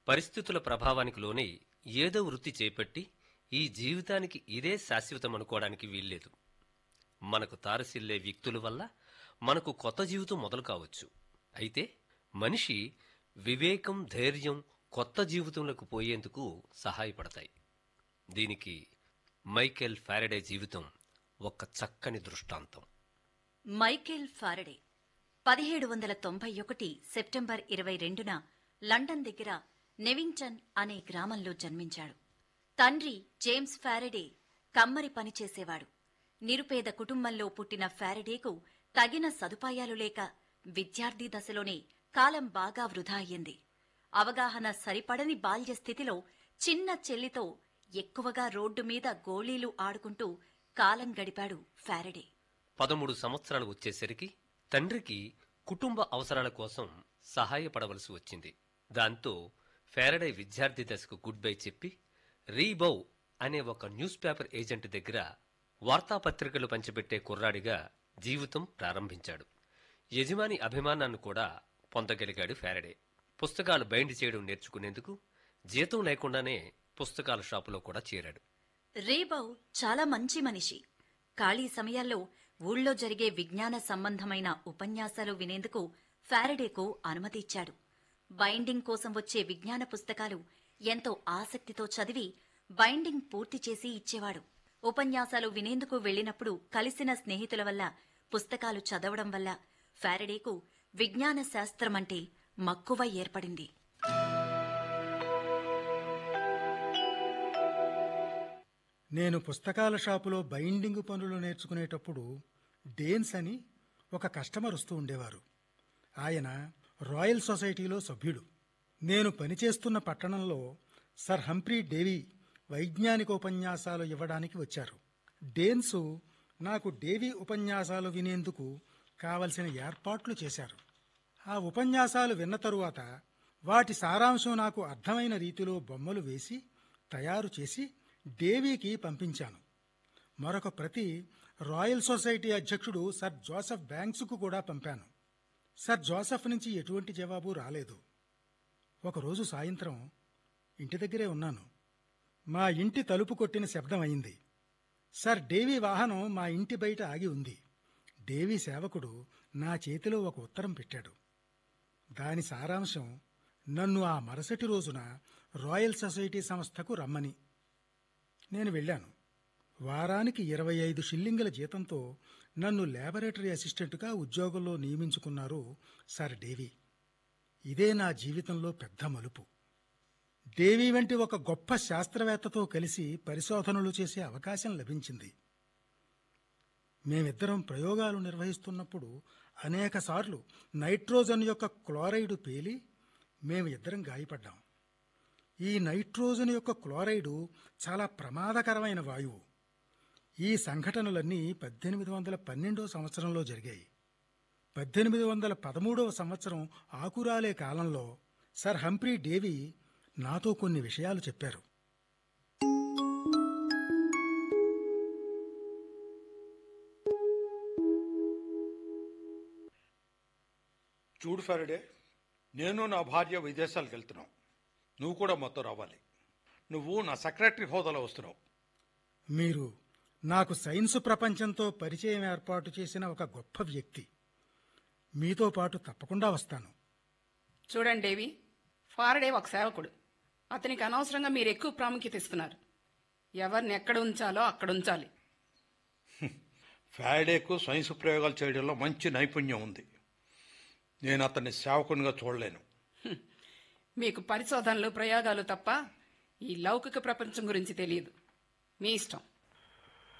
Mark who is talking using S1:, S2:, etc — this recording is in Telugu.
S1: పరిస్థితుల ప్రభావానికి లోనై ఏదో వృత్తి చేపట్టి ఈ జీవితానికి ఇదే శాశ్వతం అనుకోవడానికి వీల్లేదు మనకు తారసిల్లే వ్యక్తుల వల్ల మనకు కొత్త జీవితం మొదలు కావచ్చు అయితే మనిషి వివేకం ధైర్యం కొత్త జీవితంలోకి పోయేందుకు సహాయపడతాయి దీనికి మైకేల్ ఫారడే జీవితం ఒక చక్కని దృష్టాంతం
S2: మైకేల్ ఫారడే పదిహేడు వందల తొంభై ఒకటి సెప్టెంబర్ ఇరవై రెండున లండన్ దగ్గర నెవింగ్టన్ అనే గ్రామంలో జన్మించాడు తండ్రి జేమ్స్ ఫారడే కమ్మరి పనిచేసేవాడు నిరుపేద కుటుంబంలో పుట్టిన ఫారడేకు తగిన సదుపాయాలు లేక విద్యార్థి దశలోనే కాలం బాగా వృధా అయ్యింది అవగాహన సరిపడని బాల్య స్థితిలో చిన్న చెల్లితో ఎక్కువగా రోడ్డు మీద గోళీలు ఆడుకుంటూ కాలం గడిపాడు ఫారడే
S1: పదమూడు సంవత్సరాలు వచ్చేసరికి తండ్రికి కుటుంబ అవసరాల కోసం సహాయపడవలసి వచ్చింది దాంతో ఫారడే విద్యార్థి దశకు గుడ్ బై చెప్పి రీబౌ అనే ఒక న్యూస్ పేపర్ ఏజెంట్ దగ్గర వార్తాపత్రికలు పంచిపెట్టే కుర్రాడిగా జీవితం ప్రారంభించాడు యజమాని అభిమానాన్ని కూడా పొందగలిగాడు ఫారడే పుస్తకాలు బైండ్ చేయడం నేర్చుకునేందుకు జీతం లేకుండానే పుస్తకాల షాపులో కూడా చేరాడు
S2: రేబౌ చాలా మంచి మనిషి ఖాళీ సమయాల్లో ఊళ్ళో జరిగే విజ్ఞాన సంబంధమైన ఉపన్యాసాలు వినేందుకు ఫారడేకు అనుమతి ఇచ్చాడు బైండింగ్ కోసం వచ్చే విజ్ఞాన పుస్తకాలు ఎంతో ఆసక్తితో చదివి బైండింగ్ పూర్తి చేసి ఇచ్చేవాడు ఉపన్యాసాలు వినేందుకు వెళ్ళినప్పుడు కలిసిన స్నేహితుల వల్ల పుస్తకాలు చదవడం వల్ల ఫారడేకు విజ్ఞాన శాస్త్రమంటే మక్కువ ఏర్పడింది
S3: నేను పుస్తకాల షాపులో బైండింగ్ పనులు నేర్చుకునేటప్పుడు డేన్స్ అని ఒక కస్టమర్ వస్తూ ఉండేవారు ఆయన రాయల్ సొసైటీలో సభ్యుడు నేను పనిచేస్తున్న పట్టణంలో సర్ హంప్రీ డేవి వైజ్ఞానిక ఉపన్యాసాలు ఇవ్వడానికి వచ్చారు డేన్సు నాకు డేవి ఉపన్యాసాలు వినేందుకు కావలసిన ఏర్పాట్లు చేశారు ఆ ఉపన్యాసాలు విన్న తరువాత వాటి సారాంశం నాకు అర్థమైన రీతిలో బొమ్మలు వేసి తయారు చేసి డేవీకి పంపించాను మరొక ప్రతి రాయల్ సొసైటీ అధ్యక్షుడు సర్ జోసెఫ్ బ్యాంక్స్కు కూడా పంపాను సర్ జోసెఫ్ నుంచి ఎటువంటి జవాబు రాలేదు ఒకరోజు సాయంత్రం ఇంటి దగ్గరే ఉన్నాను మా ఇంటి తలుపు కొట్టిన శబ్దం అయింది సర్ డేవీ వాహనం మా ఇంటి బయట ఆగి ఉంది డేవీ సేవకుడు నా చేతిలో ఒక ఉత్తరం పెట్టాడు దాని సారాంశం నన్ను ఆ మరుసటి రోజున రాయల్ సొసైటీ సంస్థకు రమ్మని నేను వెళ్ళాను వారానికి ఇరవై ఐదు షిల్లింగుల జీతంతో నన్ను లేబొరేటరీ అసిస్టెంట్గా ఉద్యోగంలో నియమించుకున్నారు సర్ డేవీ ఇదే నా జీవితంలో పెద్ద మలుపు డేవీ వంటి ఒక గొప్ప శాస్త్రవేత్తతో కలిసి పరిశోధనలు చేసే అవకాశం లభించింది మేమిద్దరం ప్రయోగాలు నిర్వహిస్తున్నప్పుడు అనేకసార్లు నైట్రోజన్ యొక్క క్లోరైడ్ పేలి మేము ఇద్దరం గాయపడ్డాం ఈ నైట్రోజన్ యొక్క క్లోరైడు చాలా ప్రమాదకరమైన వాయువు ఈ సంఘటనలన్నీ పద్దెనిమిది వందల పన్నెండో సంవత్సరంలో జరిగాయి పద్దెనిమిది వందల పదమూడవ సంవత్సరం ఆకురాలే కాలంలో సర్ హంప్రీ డేవి నాతో కొన్ని విషయాలు చెప్పారు
S4: చూడు ఫెరడే నేను నా భార్య విదేశాలకు వెళ్తున్నాం నువ్వు కూడా మొత్తం రావాలి నువ్వు నా సెక్రటరీ హోదాలో వస్తున్నావు
S3: మీరు నాకు సైన్స్ ప్రపంచంతో పరిచయం ఏర్పాటు చేసిన ఒక గొప్ప వ్యక్తి మీతో పాటు తప్పకుండా వస్తాను
S5: చూడండి దేవి ఫారడే ఒక సేవకుడు అతనికి అనవసరంగా మీరు ఎక్కువ ప్రాముఖ్యత ఇస్తున్నారు ఎవరిని ఎక్కడ ఉంచాలో అక్కడ ఉంచాలి
S4: ఫ్యాడేకు సైన్స్ ప్రయోగాలు చేయడంలో మంచి నైపుణ్యం ఉంది నేను అతన్ని సేవకునిగా చూడలేను
S5: హ్మ్. మీకు పరిశోధనలు ప్రయోగాలు తప్ప ఈ లౌకిక ప్రపంచం గురించి తెలియదు మీ ఇష్టం